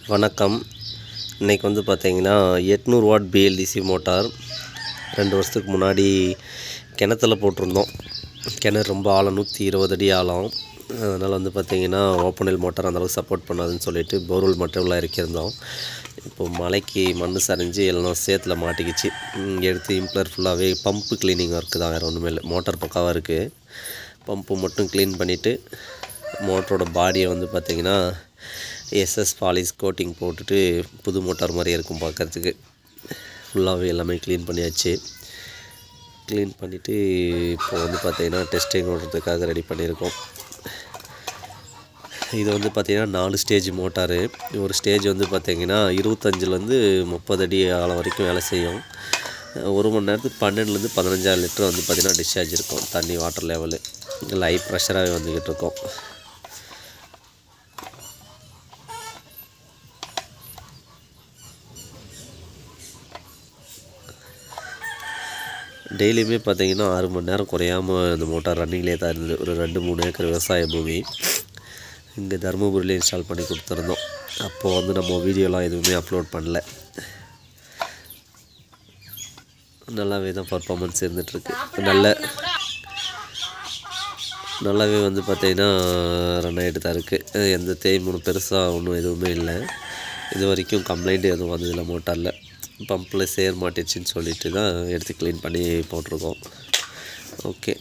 வணக்கம் இன்றைக்கி வந்து பார்த்தீங்கன்னா எட்நூறு வாட் பிஎல்டிசி மோட்டார் ரெண்டு வருஷத்துக்கு முன்னாடி கிணத்துல போட்டிருந்தோம் கிணறு ரொம்ப ஆழம் நூற்றி இருபது அடி ஆழம் அதனால் வந்து பார்த்தீங்கன்னா ஓப்பனில் மோட்டார் அந்தளவுக்கு சப்போர்ட் பண்ணாதுன்னு சொல்லிட்டு போர்வெல் மட்டும் உள்ள இறக்கியிருந்தோம் இப்போ மலைக்கு மண் சரிஞ்சு எல்லாம் சேத்துல மாட்டிக்கிச்சு ம், எடுத்து இம்ப்ளர் ஃபுல்லாகவே பம்பு க்ளீனிங் ஒர்க்கு தான் வேறு ஒன்றுமே இல்லை மோட்டார் பக்காவாக இருக்குது பம்பு மட்டும் க்ளீன் பண்ணிவிட்டு மோட்டரோட பாடியை வந்து பார்த்திங்கன்னா எஸ்எஸ் பாலிஸ் கோட்டிங் போட்டுட்டு புது மோட்டார் மாதிரியே இருக்கும் பார்க்கறதுக்கு ஃபுல்லாகவே எல்லாமே க்ளீன் பண்ணியாச்சு க்ளீன் பண்ணிவிட்டு இப்போ வந்து பார்த்திங்கன்னா டெஸ்டிங் ஓடுறதுக்காக ரெடி பண்ணியிருக்கோம் இது வந்து பார்த்திங்கன்னா நாலு ஸ்டேஜ் மோட்டாரு ஒரு ஸ்டேஜ் வந்து பார்த்திங்கன்னா இருபத்தஞ்சிலேருந்து முப்பது அடி ஆழம் வரைக்கும் வேலை செய்யும் ஒரு மணி நேரத்துக்கு பன்னெண்டுலேருந்து பதினஞ்சாயிரம் லிட்டர் வந்து பார்த்திங்கன்னா டிஸ்சார்ஜ் இருக்கும் தண்ணி வாட்டர் லெவலு ஹை ப்ரெஷராகவே வந்துக்கிட்டு இருக்கோம் டெய்லியுமே பார்த்தீங்கன்னா ஆறு மணி நேரம் குறையாமல் இந்த மோட்டார் ரன்னிங்லேயே தான் இருந்தது ஒரு ரெண்டு மூணு ஏக்கர் விவசாய பூமி இங்கே தருமபுரியில் இன்ஸ்டால் பண்ணி கொடுத்துருந்தோம் அப்போது வந்து நம்ம வீடியோலாம் எதுவுமே அப்லோட் பண்ணல நல்லாவே தான் பர்ஃபார்மன்ஸ் இருந்துகிட்ருக்கு நல்ல நல்லாவே வந்து பார்த்தீங்கன்னா ரன் ஆகிட்டு தான் இருக்குது எந்த தேய்மூணு பெருசாக ஒன்றும் எதுவுமே இல்லை இது வரைக்கும் கம்ப்ளைண்ட் எதுவும் வந்ததில்லை மோட்டாரில் பம்பில் சேர் மாட்டிடுச்சின்னு சொல்லிட்டு தான் எடுத்து க்ளீன் பண்ணி போட்டிருக்கோம் ஓகே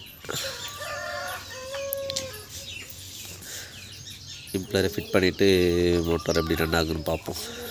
இம்ப்ளரை ஃபிட் பண்ணிவிட்டு மோட்டார் எப்படி ரன் ஆகுன்னு பார்ப்போம்